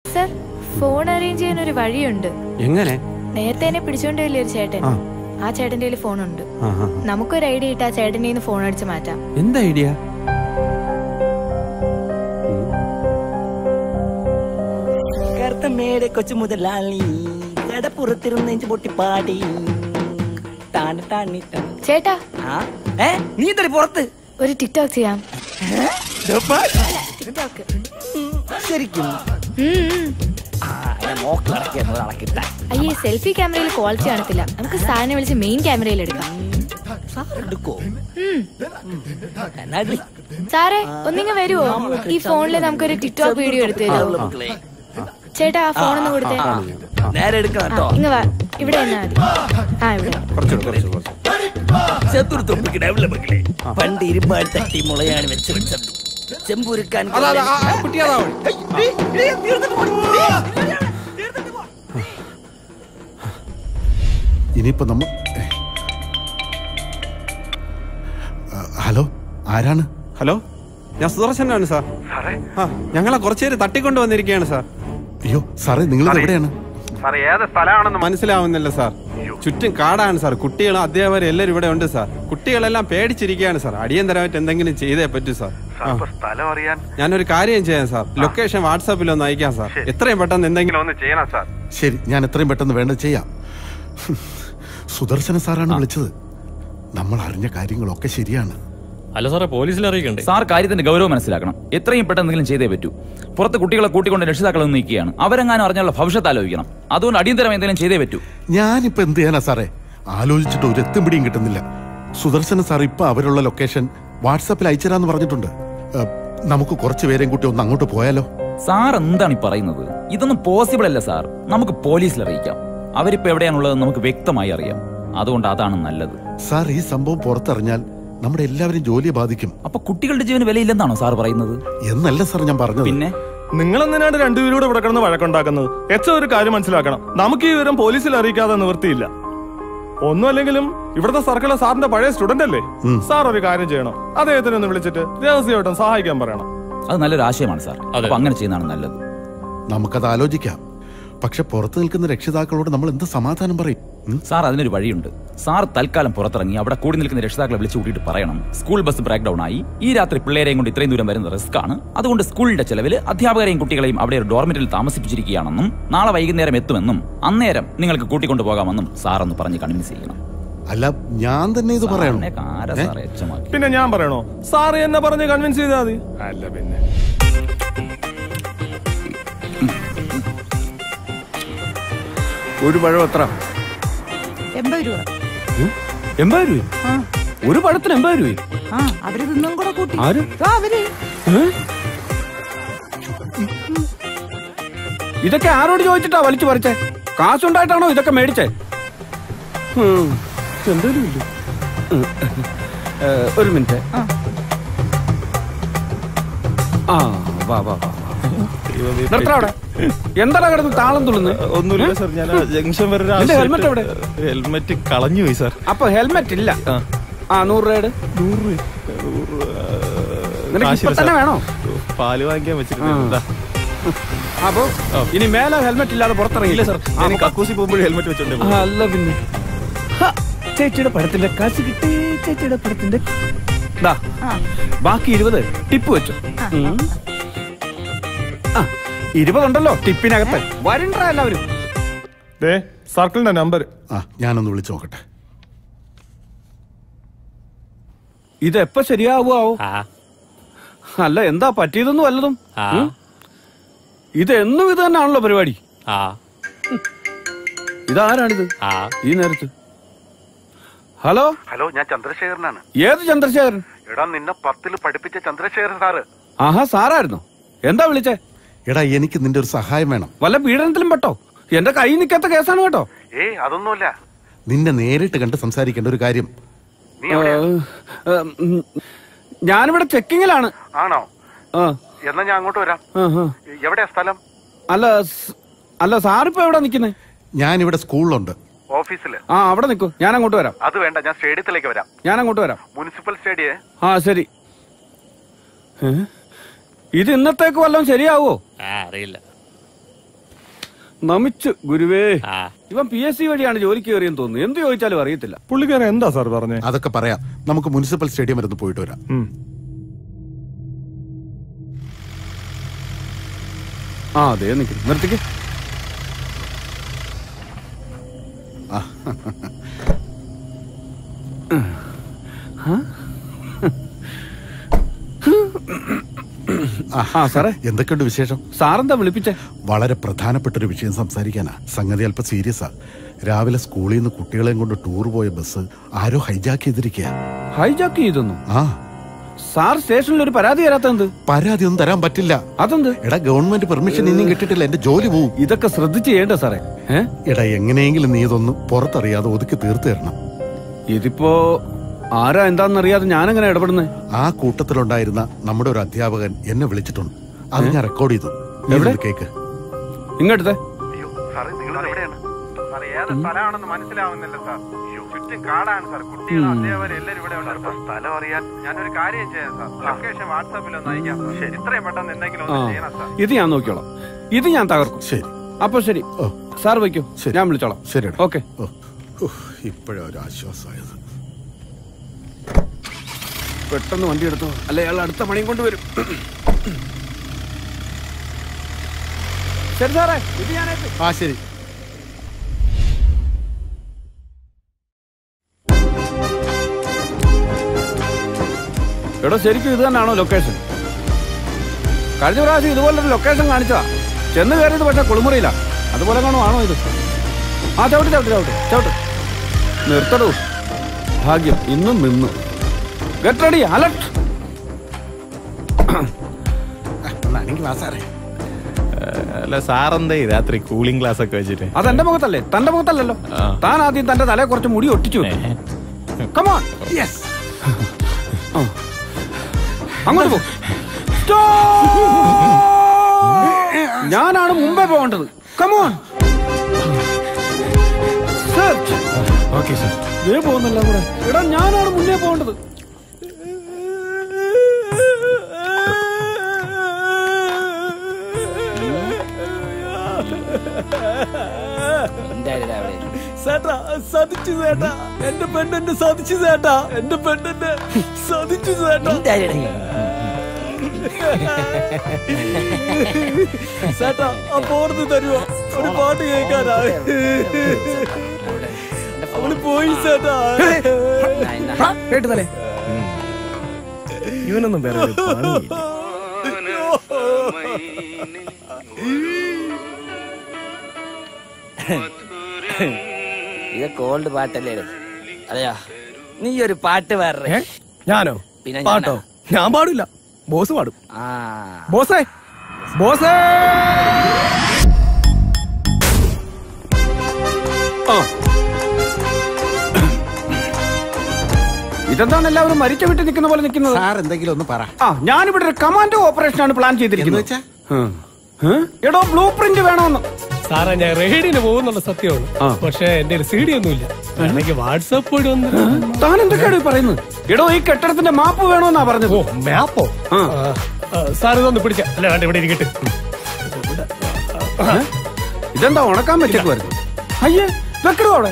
Sir phone arrange ചെയ്യാൻ ഒരു വഴിയുണ്ട് എങ്ങനെ നേരത്തെ എന്നെ പിടിച്ചോണ്ട് വലിയ ഒരു ചേട്ടൻ ആ. ആ ചേട്ടന്റെ കയ്യിൽ ഫോണുണ്ട് ആ, ആ. നമുക്കൊരു ഐഡിയ ഇട്ട് ആ ചേട്ടൻ്റെ നിന്ന് ഫോൺ അടിച്ച് മാറ്റാം എന്താ ഐഡിയ കറുത്ത മേടെ കൊച്ചു മുതലാളി കടപ്പുറത്തിരുന്ന് പൊട്ടിപ്പാടി ടാണ് ടാണി ടാ. ചേട്ടാ ആ? ഏ നീ തടി പുറത്ത് ഒരു ടിക്ടോക്ക് ചെയ്യാം ടിക്ടോക്ക് ഉം, ശരിക്കും ഉം, ഉം. ആ ഞാൻ മോക്കിളക്കിയെന്ന് ഒരാളെ കിട്ടാൻ അയ്യേ സെൽഫി ക്യാമറയിൽ ക്വാളിറ്റി കാണത്തില്ല നമുക്ക് സാറിനെ വിളിച്ച് മെയിൻ ക്യാമറയിൽ എടുക്കാം എടുക്കോ ഉം. എന്നാ ഇടി. സാറേ ഒന്നിങ്ങ് വരുവോ ഈ ഫോണിൽ നമുക്കൊരു ടിക്ടോക്ക് വീഡിയോ എടുത്തു തരുമോ മക്കളെ. ചേട്ടാ ആ ഫോൺ ഒന്ന് കൊടുത്തേ ആ, നേരെ എടുക്കണം ആ കേട്ടോ ഇങ്ങ വാ ഇവിടെ നിന്നാ മതി ആ ഇവിടെ കുറച്ചുകൂടെ കുറച്ച് കുറച്ച് ചതുർ തൊപ്പിക്കിടാവില്ല മക്കളെ പണ്ട് ഇരുമ്പാട് തട്ടി മുളയാണ് വെച്ച് വെച്ചത് ചെമ്പുരുക്കാൻ അതാ, അതാ, ആ, ആ, കുട്ടി അതാ അവൻ. ഇനിയിപ്പോ നമ്മ ആ, ഹലോ ആരാണ് ഹലോ ഞാൻ സുദർശനാണ് സാർ ആ ഞങ്ങളെ കുറച്ചേര് തട്ടിക്കൊണ്ട് വന്നിരിക്കുകയാണ് സാർ അയ്യോ സാറേ നിങ്ങൾ എവിടെയാണ് സാർ ഏത് സ്ഥലമാണെന്ന് മനസ്സിലാവുന്നില്ല സാർ ചുറ്റും കാടാണ് സാർ കുട്ടികളും അധ്യാപകരും എല്ലാവരും ഇവിടെ ഉണ്ട് സാർ കുട്ടികളെല്ലാം പേടിച്ചിരിക്കുകയാണ് സാർ അടിയന്തരമായിട്ട് എന്തെങ്കിലും ചെയ്തേ പറ്റൂ സാർ ആ. സ്ഥലം അറിയാൻ ഞാനൊരു കാര്യം ചെയ്യാം സാർ ലൊക്കേഷൻ വാട്സാപ്പിൽ ഒന്ന് അയക്കാം സാർ എത്രയും പെട്ടെന്ന് എന്തെങ്കിലും ഒന്ന് ചെയ്യണം സാർ ശരി ഞാൻ എത്രയും പെട്ടെന്ന് വേണ്ടത് ചെയ്യാം സുദർശന സാറാണ് വിളിച്ചത് നമ്മൾ അറിഞ്ഞ കാര്യങ്ങളൊക്കെ ശരിയാണ് അല്ല സാറേ പോലീസിൽ അറിയിക്കണ്ടേ സാർ കാര്യത്തിന്റെ ഗൗരവം മനസ്സിലാക്കണം എത്രയും പെട്ടെന്ന് എന്തെങ്കിലും ചെയ്തേ പറ്റൂ പുറത്ത് കുട്ടികളെ കൂട്ടിക്കൊണ്ട് രക്ഷിതാക്കൾ ഒന്ന് നിൽക്കുകയാണ് അവരെങ്ങാനും അറിഞ്ഞുള്ള ഭവിഷ്യത്ത് ആലോചിക്കണം അതുകൊണ്ട് അടിയന്തരം എന്തെങ്കിലും ചെയ്തേ പറ്റൂ ഞാനിപ്പോ എന്ത് ചെയ്യാനാ സാറേ ആലോചിച്ചിട്ട് ഒരു എത്തും പിടിയും കിട്ടുന്നില്ല സുദർശന സാർ ഇപ്പൊ അവരുള്ള ലൊക്കേഷൻ വാട്സാപ്പിൽ അയച്ചുതരാന്ന് പറഞ്ഞിട്ടുണ്ട് ഏ, നമുക്ക് കുറച്ച് പേരെയും കൂട്ടി ഒന്ന് അങ്ങോട്ട് പോയാലോ സാർ എന്താണ് ഈ പറയുന്നത് ഇതൊന്നും പോസിബിൾ അല്ല സാർ നമുക്ക് പോലീസിൽ അറിയിക്കാം അവരിപ്പോ എവിടെയാണുള്ളത് നമുക്ക് വ്യക്തമായി അറിയാം അതുകൊണ്ട് അതാണ് നല്ലത് സാർ ഈ സംഭവം പുറത്തറിഞ്ഞാൽ നമ്മുടെ എല്ലാവരും ജോലിയെ ബാധിക്കും അപ്പൊ കുട്ടികളുടെ ജീവന് വിലയില്ലെന്നാണോ സാർ പറയുന്നത് എന്നല്ല സാർ ഞാൻ പറഞ്ഞത് പിന്നെ നിങ്ങൾ എന്തിനാണ് രണ്ടുപേരും ഇവിടെ കിടന്ന് വഴക്കുണ്ടാക്കുന്നത് എച്ച ഒരു കാര്യം മനസ്സിലാക്കണം നമുക്ക് ഈ വിവരം പോലീസിൽ അറിയിക്കാതെ നിവൃത്തിയില്ല ഒന്നും അല്ലെങ്കിലും ഇവിടുത്തെ സർക്കിളെ സാറിന്റെ പഴയ സ്റ്റുഡന്റ് അല്ലേ സാർ ഒരു കാര്യം ചെയ്യണം അദ്ദേഹത്തിനെ ഒന്ന് വിളിച്ചിട്ട് രഹസ്യമായിട്ടും സഹായിക്കാൻ പറയണം അത് നല്ലൊരു ആശയമാണ് സാർ അപ്പൊ അങ്ങനെ ചെയ്യുന്നതാണ് നല്ലത് നമുക്കത് ആലോചിക്കാം പക്ഷെ പുറത്തു നിൽക്കുന്ന രക്ഷിതാക്കളോട് നമ്മൾ എന്ത് സമാധാനം പറയും ഉം? സാർ അതിനൊരു വഴിയുണ്ട് സാർ തൽക്കാലം പുറത്തിറങ്ങി അവിടെ കൂടി നിൽക്കുന്ന രക്ഷിതാക്കളെ വിളിച്ചു കൂട്ടിയിട്ട് പറയണം സ്കൂൾ ബസ് ബ്രേക്ക് ഡൗൺ ആയി ഈ രാത്രി പിള്ളേരെയും കൊണ്ട് ഇത്രയും ദൂരം വരുന്ന റിസ്ക് ആണ് അതുകൊണ്ട് സ്കൂളിന്റെ ചെലവിൽ അധ്യാപകരെയും കുട്ടികളെയും അവിടെ ഒരു ഡോർമെന്റിൽ താമസിപ്പിച്ചിരിക്കുകയാണെന്നും നാളെ വൈകുന്നേരം എത്തുമെന്നും അന്നേരം നിങ്ങൾക്ക് കൂട്ടിക്കൊണ്ടു പോകാമെന്നും സാർ ഒന്ന് പറഞ്ഞ് കൺവിൻസ് ചെയ്യണം അല്ല ഞാൻ തന്നെ ഇത് പറയണം സാറിനെ ആരാ സാറേ എച്ചമാക്കി പിന്നെ ഞാൻ പറയണോ സാറ് എന്നെ പറഞ്ഞ് കൺവിൻസ് ചെയ്താൽ മതി അല്ല പിന്നെ ഒരു പഴം എത്ര എൺപത് രൂപ എൺപത് രൂപ ആ ഒരു പഴത്തിന് എൺപത് രൂപ ആ അവര് തിന്നും കൂടെ കൂട്ടി ആര്? ആ, അവര് ഇതൊക്കെ ആരോട് ചോദിച്ചിട്ടാ വലിച്ചു പറിച്ചേ കാശുണ്ടായിട്ടാണോ ഇതൊക്കെ മേടിച്ചേ ഉം. എന്തേലും ഇല്ല. ഉം. ഏ, ഒരു മിനിറ്റ് ആ. ആ വാ വാ വാ നിർത്തടാ അവിടെ എന്താണ് കിടന്ന് താളം തുള്ളുന്നത് ഒന്നുമില്ല സാർ ഞാൻ ജംഗ്ഷൻ വരെ ഒരു നിന്റെ ആവശ്യമായിട്ട് ഹെൽമെറ്റ് എവിടെ? ഹെൽമെറ്റ് കളഞ്ഞു പോയി സാർ അപ്പൊ ഹെൽമെറ്റ് ഇല്ല ആ നൂറ് രൂപയുടെ നൂറ് നിനക്ക് ഇപ്പൊ തന്നെ വേണോ പാല് വാങ്ങിക്കാൻ വെച്ചിട്ടുണ്ട് ആ. അപ്പൊ ഇനി മേലെ ഹെൽമെറ്റ് ഇല്ലാതെ പുറത്തിറങ്ങില്ല ഇല്ല സാർ ഞാൻ കക്കൂസി പോകുമ്പോൾ ഹെൽമെറ്റ് വെച്ചോണ്ട് ആ, അല്ല പിന്നെ ഹ, ചേച്ചിയുടെ പടത്തിന്റെ കാശ് കിട്ടി ചേച്ചിയുടെ പടത്തിന്റെ ദാ, ആ ബാക്കി ഇരുപത് ടിപ്പ് വെച്ചു ഉം. ആ ഇരുപതുണ്ടല്ലോ ടിപ്പിനകത്ത് വരണ്ട എല്ലാവരും ദേ സർക്കിളിന്റെ നമ്പർ ആ ഞാനൊന്ന് വിളിച്ചു നോക്കട്ടെ ഇത് എപ്പോ ശരിയാവോ അല്ല എന്താ പറ്റിയതൊന്നും വല്ലതും ഉം? ഇത് എന്നും ഇത് തന്നെയാണല്ലോ പരിപാടി ഇതാരാണിത് ഈ നേരത്ത് ഹലോ ഹലോ ഞാൻ ചന്ദ്രശേഖരനാണ് ഏത് ചന്ദ്രശേഖരൻ എടാ നിന്നെ പത്തില് പഠിപ്പിച്ച ചന്ദ്രശേഖരൻ സാറ് ആഹാ സാറായിരുന്നോ എന്താ വിളിച്ചേ എടാ എനിക്ക് നിന്റെ ഒരു സഹായം വേണം വല്ല പീഡനത്തിലും പെട്ടോ എന്റെ കൈ നിൽക്കാത്ത കേസാണ് കേട്ടോ ഏയ് അതൊന്നുമില്ല നിന്നെ നേരിട്ട് കണ്ട് സംസാരിക്കേണ്ട ഒരു കാര്യം നീ എവിടെയാ? ഏ, ഉം, ഞാനിവിടെ ചെക്കിങ്ങിലാണ് ആണോ ആ, എന്നാ ഞാൻ അങ്ങോട്ട് വരാം ആ, ആ. എവിടെയാ സ്ഥലം അല്ല സ്- അല്ല സാറിപ്പോ എവിടെ നിൽക്കുന്നേ ഞാനിവിടെ സ്കൂളിലുണ്ട് ഓഫീസില് ആ അവിടെ നിൽക്കൂ ഞാൻ അങ്ങോട്ട് വരാം അത് വേണ്ട ഞാൻ സ്റ്റേഡിയത്തിലേക്ക് വരാം ഞാൻ അങ്ങോട്ട് വരാം മുനിസിപ്പൽ സ്റ്റേഡിയേ ആ ശരി ഏ? ഇത് ഇന്നത്തേക്ക് വല്ലതും ശരിയാവോ അറിയില്ല നമിച്ചു ഗുരുവേ ഇവൻ പി എസ് സി വഴിയാണ് ജോലിക്ക് കയറിയെന്ന് തോന്നുന്നു എന്ത് ചോദിച്ചാലും അറിയത്തില്ല പുള്ളിക്കാരൻ എന്താ സാർ പറഞ്ഞേ അതൊക്കെ പറയാം നമുക്ക് മുനിസിപ്പൽ സ്റ്റേഡിയം വരെ ഒന്ന് പോയിട്ട് വരാം ഉം. ആ അതെ നിൽക്കുന്നു നിർത്തിക്ക് ആ സാറേ എന്തൊക്കെയുണ്ട് വിശേഷം സാറെന്താ വിളിപ്പിച്ചേ വളരെ പ്രധാനപ്പെട്ട ഒരു വിഷയം സംസാരിക്കാനാ സംഗതി അല്പം സീരിയസാ രാവിലെ സ്കൂളിൽ നിന്ന് കുട്ടികളെയും കൊണ്ട് ടൂർ പോയ ബസ് ആരോ ഹൈജാക്ക് ചെയ്തിരിക്കുക ഹൈജാക്ക് ചെയ്തെന്നു ആ സാർ സ്റ്റേഷനിൽ ഒരു പരാതി തരാത്തെന്ത് പരാതി ഒന്നും തരാൻ പറ്റില്ല അതെന്ത് എടാ ഗവൺമെന്റ് പെർമിഷൻ ഇനിയും കിട്ടിയിട്ടില്ല എന്റെ ജോലി പോവും ഇതൊക്കെ ശ്രദ്ധിച്ച് ചെയ്യണ്ട സാറേ ഏ എടാ എങ്ങനെയെങ്കിലും നീ ഇതൊന്ന് പുറത്തറിയാതെ ഒതുക്കി തീർത്തു തരണം ഇതിപ്പോ ആരാ എന്താണെന്നറിയാതെ ഞാനെങ്ങനെ ഇടപെടുന്നേ ആ കൂട്ടത്തിലുണ്ടായിരുന്ന നമ്മുടെ ഒരു അധ്യാപകൻ എന്നെ വിളിച്ചിട്ടുണ്ട് അത് ഞാൻ റെക്കോർഡ് ചെയ്തു നീ എവിടെ? ഇതൊന്ന് കേക്ക് ഇങ്ങോട്ടത്തെ അയ്യോ സാറേ നിങ്ങൾ എവിടെയാണ് സാർ ഏത് സ്ഥലമാണെന്ന് മനസ്സിലാവുന്നില്ല സാർ ചുറ്റും കാടാണ് സാർ കുട്ടികൾ അധ്യാപകർ എല്ലാവരും ഇവിടെ ഉണ്ട് സാർ സ്ഥലം അറിയാൻ ഞാനൊരു കാര്യം ചെയ്യാം സാർ ലൊക്കേഷൻ വാട്സാപ്പിൽ ഒന്ന് അയക്കാം സാർ ഇത്രയും പെട്ടെന്ന് എന്തെങ്കിലും ആ ഒന്ന് ചെയ്യണം സാർ ഇത് ഞാൻ നോക്കിയോളാം ഇത് ഞാൻ തകർക്കും ശരി അപ്പൊ ശരി ഓ. സാർ വയ്ക്കൂ ശരി. ഞാൻ വിളിച്ചോളാം ശരിയെടാ. ഓക്കെ ഓ ഇപ്പോഴാ ഒരു ആശ്വാസമായത് പെട്ടെന്ന് വണ്ടി എടുത്തോ അല്ലെ അയാൾ അടുത്ത പണിയും കൊണ്ടുവരും ശരി സാറേ ഇത് ഞാനേറ്റ് ആ ശരി എടോ ശരിക്കും ഇത് തന്നെയാണോ ലൊക്കേഷൻ കഴിഞ്ഞ പ്രാവശ്യം ഇതുപോലൊരു ലൊക്കേഷൻ കാണിച്ചതാ ചെന്ന് കയറിയത് പക്ഷെ കുളിമുറിയില്ല അതുപോലെ കാണോ ആണോ ഇത് ആ ചവിട്ട് ചവിട്ട് ചവിട്ട് ചവിട്ട് നിർത്തടൂ ഭാഗ്യം ഇന്നും നിന്നു ഗെറ്റ് റെഡി അലർട്ട് ഒന്നാണെങ്കിൽ വാ സാറേ അല്ല സാറെന്തേ രാത്രി കൂളിംഗ് ഗ്ലാസ് ഒക്കെ വെച്ചിട്ട് അതെന്റെ മുഖത്തല്ലേ തന്റെ മുഖത്തല്ലല്ലോ താൻ ആദ്യം തന്റെ തലയെ കുറച്ച് മുടി ഒട്ടിച്ചു കമോൺ യെസ് അങ്ങോട്ട് പോ ഞാനാണ് മുമ്പേ പോകേണ്ടത് കമോൺ ഓക്കെ സാർ ദേ പോകുന്നല്ല കൂടെ എടാ ഞാനാണ് മുന്നേ പോകേണ്ടത് സേട്ടാ സതിച്ചു സേട്ടാ എന്റെ പെണ്ണെന്നെ സതിച്ചു സേട്ടാ എന്റെ പെണ്ണെന്നെ സതിച്ചു സേട്ടാ സേട്ടാ ആ പോർന്ന് തരുവോ ഒരു പാട്ട് കേൾക്കാനാ അവള് പോയി സേട്ടാ കേട്ടുതലേ ഇവനൊന്നും വേറെ ഒരു പണിയില്ല. ഇതൊക്കെ ഓൾഡ് പാട്ടല്ലേ ഇത്? അതെയാ നീ ഒരു പാട്ട് വേറെ ഏ? ഞാനോ പിന്നെ പാട്ടോ ഞാനാ. ഞാൻ പാടില്ല ബോസ് പാടും ആ ബോസേ ബോസേ ഇതെന്താണ് എല്ലാവരും മരിച്ച വിട്ട് നിൽക്കുന്ന പോലെ നിൽക്കുന്നത് സാർ എന്തെങ്കിലും ഒന്ന് പറ ആ ഞാനിവിടെ ഒരു കമാൻഡോ ഓപ്പറേഷൻ ആണ് പ്ലാൻ ചെയ്തിരിക്കുന്നത് എന്ന് വെച്ചാ? ഉം. ഏ? എടോ ബ്ലൂ പ്രിന്റ് വേണമെന്ന് സാറേ ഞാൻ റെയ്ഡിന് പോകുന്നുള്ള സത്യമാണ് പക്ഷെ എന്റെ സി ഡി ഒന്നുമില്ല വേണമെങ്കിൽ വാട്സാപ്പ് വഴി ഒന്ന് താൻ എന്തൊക്കെയാണ് ഈ പറയുന്നത് എടോ ഈ കെട്ടിടത്തിന്റെ മാപ്പ് വേണമെന്നാ പറഞ്ഞത് ഓ മാപ്പോ ആ. സാർ ഇതൊന്ന് പിടിച്ച അല്ല വേണ്ട ഇവിടെ ഇരിക്കട്ടെ ഇതെന്താ ഉണക്കാൻ പറ്റുമായിരുന്നു അയ്യേ വെക്കടോ അവിടെ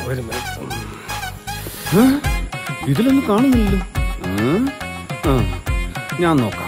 ഏ? ഇതിലൊന്നും കാണുന്നില്ലല്ലോ ഏ? ആ, ഞാൻ നോക്കാം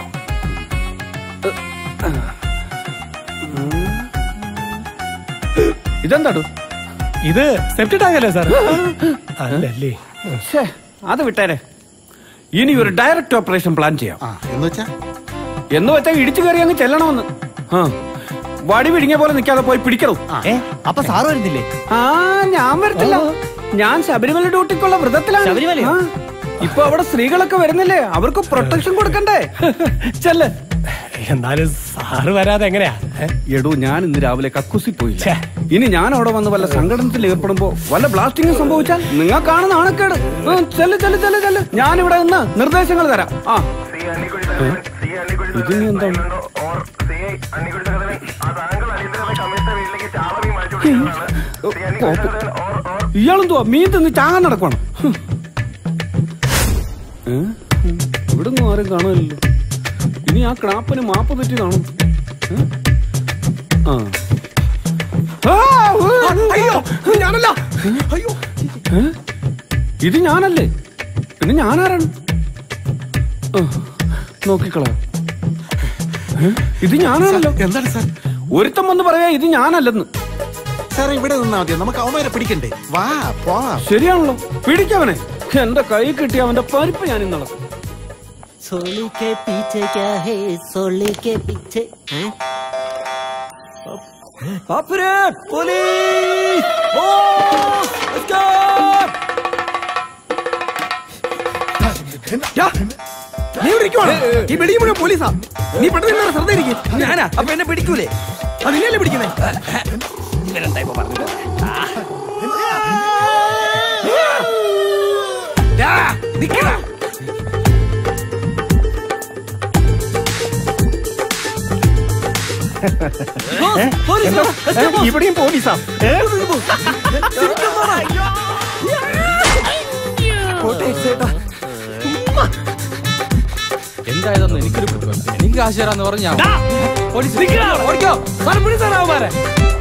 ഇതെന്താടോ ഇത് സെപ്റ്റി ടാങ്ക് അല്ലേ സാർ അല്ലല്ലേ ഛേ, അത് വിട്ടേരെ ഇനി ഒരു ഡയറക്റ്റ് ഓപ്പറേഷൻ പ്ലാൻ ചെയ്യാം ആ എന്ന് വെച്ചാ എന്ന് വെച്ചാൽ ഇടിച്ചു കയറി അങ്ങ് ചെല്ലണമെന്ന് ആ വടി പിടിങ്ങിയ പോലെ നിൽക്കാതെ പോയി പിടിക്കണം അപ്പൊ സാറ് വരുന്നില്ലേ ആ ഞാൻ വരത്തില്ല ഞാൻ ശബരിമല ഡ്യൂട്ടിക്കുള്ള വ്രതത്തിലാണ് ആ, ഇപ്പൊ അവിടെ സ്ത്രീകളൊക്കെ വരുന്നില്ലേ അവർക്ക് പ്രൊട്ടക്ഷൻ കൊടുക്കണ്ടേ ചെല്ല് എന്നാലും സാറ് വരാതെ എങ്ങനെയാ ഏ? എടോ ഞാൻ ഇന്ന് രാവിലെ കക്കുസി പോയില്ല ഛേ. ഇനി ഞാൻ അവിടെ വന്ന് വല്ല സംഘടനത്തിൽ ഏർപ്പെടുമ്പോ വല്ല ബ്ലാസ്റ്റിംഗ് സംഭവിച്ചാൽ നിങ്ങൾക്കാണ് നാണക്കേട് ആ, ചെല്ല് ചെല്ല് ചെല്ല് ചെല്ല് ഞാനിവിടെ നിന്ന് നിർദ്ദേശങ്ങൾ തരാം ആ ഇതിനി എന്താണ് ഇയാളെന്തുവാ മീൻ തിന്ന് ചാകാൻ നടക്കണം ഇവിടുന്ന് ആരും കാണുമല്ലോ ഇനി ആ ക്രാപ്പിന് മാപ്പ് തെറ്റി കാണും ഏ? ആ അയ്യോ ഞാനല്ല അയ്യോ ഇത് ഞാനല്ലേ പിന്നെ ഞാനാരാണ് ആ, നോക്കിക്കളാം ഏ? ഇത് ഞാനാണല്ലോ എന്താണ് സാർ ഒരുത്തം വന്ന് പറയാ ഇത് ഞാനല്ലെന്ന് സാർ ഇവിടെ നിന്നാ മതി നമുക്ക് അവന്മാരെ പിടിക്കണ്ടേ വാ പോവാം ശരിയാണല്ലോ പിടിക്കവനെ എന്റെ കൈ കിട്ടിയ അവന്റെ പരിപ്പ് ഞാൻ ഇന്നളെ सोली के पीछे क्या है सोली के पीछे हैं? നീ ഇവിടെ ഇരിക്കുവാണോ? ഈ വെടി മുഴുവൻ പോലീസാ നീ പെട്ടെന്ന് എന്നോട് ശ്രദ്ധ ഇരിക്കും ഞാനാ അപ്പൊ എന്നെ പിടിക്കൂലേ അതിനല്ലേ പിടിക്കുന്നേ ഇവരെന്താ ഇപ്പൊ പറഞ്ഞത് ആ, നിക്കടാ. എന്താ? ഏ, ഇവിടെയും പോലീസാ ഏ? എന്തായതെന്ന് എനിക്കൊരു പിടുത്തം. എനിക്ക് കാശ് തരാന്ന് പറഞ്ഞാ പോലീസ് നിക്കടാ, ഓടിക്കോ. സാർ പിടിച്ചാണ് അവന്മാരെ.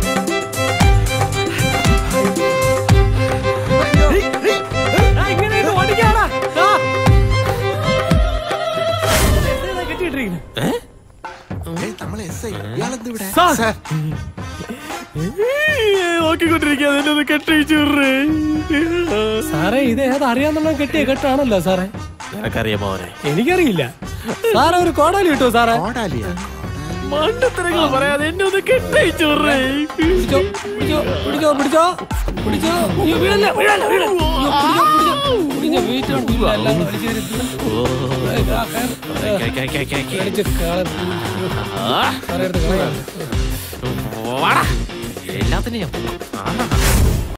ആ, ഇങ്ങനെ ഇത് ഓടിക്കാടാ. ആ. ഇതാ കെട്ടിയിട്ടിരിക്കുന്നെ. സാർ. നോക്കിക്കൊണ്ടിരിക്കാതെ എന്നെ ഒന്ന് കെട്ടിച്ചു സാറേ ഇത് ഏതാ അറിയാന്നുള്ള കെട്ടിയ കെട്ടാണല്ലോ സാറേ നിനക്കറിയാമോ അവനെ എനിക്കറിയില്ല സാറേ ഒരു കോടാലി കിട്ടോ സാറേ മണ്ടത്തരങ്ങൾ പറയാതെ എന്നെ ഒന്ന് കെട്ടിച്ചു പിടിച്ചോ പിടിച്ചോ പിടിച്ചോ പിടിച്ചോ പിടിച്ചോ അയ്യോ, വീഴല്ല, വീഴല്ല, വീഴല്ല. അയ്യോ, പിടിച്ചോ, പിടിച്ചോ. പിടിച്ചോ, വെയിറ്റ് ആണ്. ഇല്ല, എല്ലാം വലിച്ചു കയറി. ആ, കയറ്. വലിച്ച് കള- സാറേ, എടുത്ത് കളയാം. എല്ലാത്തിനും ഞാൻ